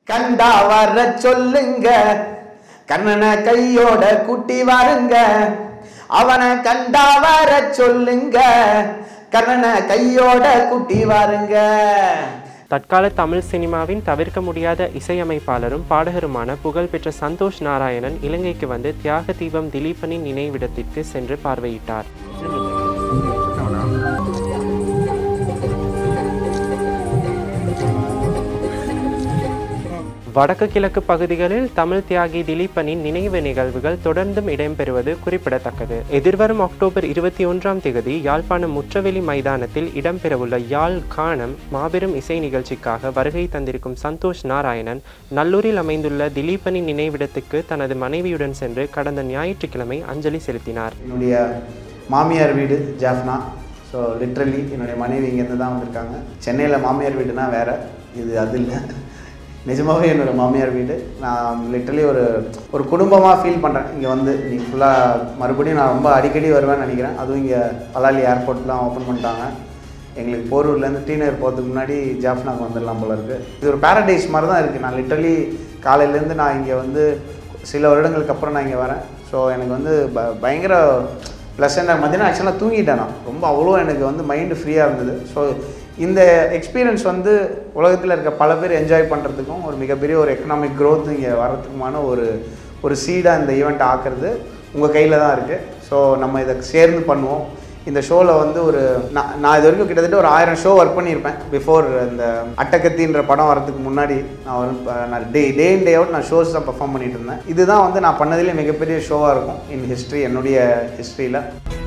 கண்டா வர சொல்லுங்க கண்ணனை கையோட கூட்டி வாருங்க அவனை கண்டா வர சொல்லுங்க கண்ணனை கையோட கூட்டி வாருங்க தற்கால தமிழ் சினிமாவின் தவிர்க்க முடியாத இசையமைப்பாளரும் பாடகருமான புகழ்பெற்ற சந்தோஷ் நாராயணன் இலங்கைக்கு வந்து தியாக தீபம் திலீபனின் நினைவிடத்திற்கு சென்று பார்வையிட்டார் வடக்கு கிழக்கு பகுதிகளில் தமிழ் தியாகி திலீபனின் நினைவு நிகழ்வுகள் தொடர்ந்தும் இடம்பெறுவது குறிப்பிடத்தக்கது எதிர்வரும் அக்டோபர் இருபத்தி ஒன்றாம் தேதி யாழ்ப்பாணம் முற்றவெளி மைதானத்தில் இடம்பெறவுள்ள யாழ் கானம் மாபெரும் இசை நிகழ்ச்சிக்காக வருகை தந்திருக்கும் சந்தோஷ் நாராயணன் நல்லூரில் அமைந்துள்ள திலீபனின் நினைவிடத்துக்கு தனது மனைவியுடன் சென்று கடந்த ஞாயிற்றுக்கிழமை அஞ்சலி செலுத்தினார் என்னுடைய மாமியார் வீடு ஜாஃப்னா ஸோ லிட்ரலி என்னுடைய மனைவி இங்கேருந்து தான் வந்திருக்காங்க சென்னையில் மாமியார் வீடுனா வேற இது அது இல்லை நிஜமாகவே என்னோடய மாமியார் வீடு நான் லிட்டரலி ஒரு ஒரு குடும்பமாக ஃபீல் பண்ணுறேன் இங்கே வந்து நீ ஃபுல்லாக மறுபடியும் நான் ரொம்ப அடிக்கடி வருவேன்னு நினைக்கிறேன் அதுவும் இங்கே பலாலி ஏர்போர்ட்லாம் ஓப்பன் பண்ணிட்டாங்க எங்களுக்கு போரூர்லேருந்து டி நகர் போகிறதுக்கு முன்னாடி ஜாஃப்னாக்கு வந்துடலாம் போல இருக்குது இது ஒரு பேரடைஸ் மாதிரி தான் இருக்குது நான் லிட்டரலி காலையிலேருந்து நான் இங்கே வந்து சில வருடங்களுக்கு அப்புறம் நான் இங்கே வரேன் ஸோ எனக்கு வந்து ப பயங்கர ப்ளசண்டாக மத்தியானம் ஆக்சுவலாக தூங்கிட்டேன் நான் ரொம்ப அவ்வளோ எனக்கு வந்து மைண்டு ஃப்ரீயாக இருந்தது ஸோ இந்த எக்ஸ்பீரியன்ஸ் வந்து உலகத்தில் இருக்க பல பேர் என்ஜாய் பண்ணுறதுக்கும் ஒரு மிகப்பெரிய ஒரு எக்கனாமிக் growth இங்கே வர்றதுக்குமான ஒரு ஒரு சீடாக இந்த ஈவெண்ட் ஆக்குறது உங்கள் கையில் தான் இருக்குது ஸோ நம்ம இதை சேர்ந்து பண்ணுவோம் இந்த ஷோவில் வந்து ஒரு நான் நான் இது வரைக்கும் கிட்டத்தட்ட ஒரு ஆயிரம் ஷோ ஒர்க் பண்ணியிருப்பேன் பிஃபோர் இந்த அட்டகத்தின்ற படம் வரதுக்கு முன்னாடி நான் ஒரு நான் day day in day out நான் ஷோஸ் தான் பெர்ஃபார்ம் பண்ணிட்டு இருந்தேன் இதுதான் வந்து நான் பண்ணதிலே மிகப்பெரிய ஷோவாக இருக்கும் இன் ஹிஸ்ட்ரி என்னுடைய ஹிஸ்ட்ரியில்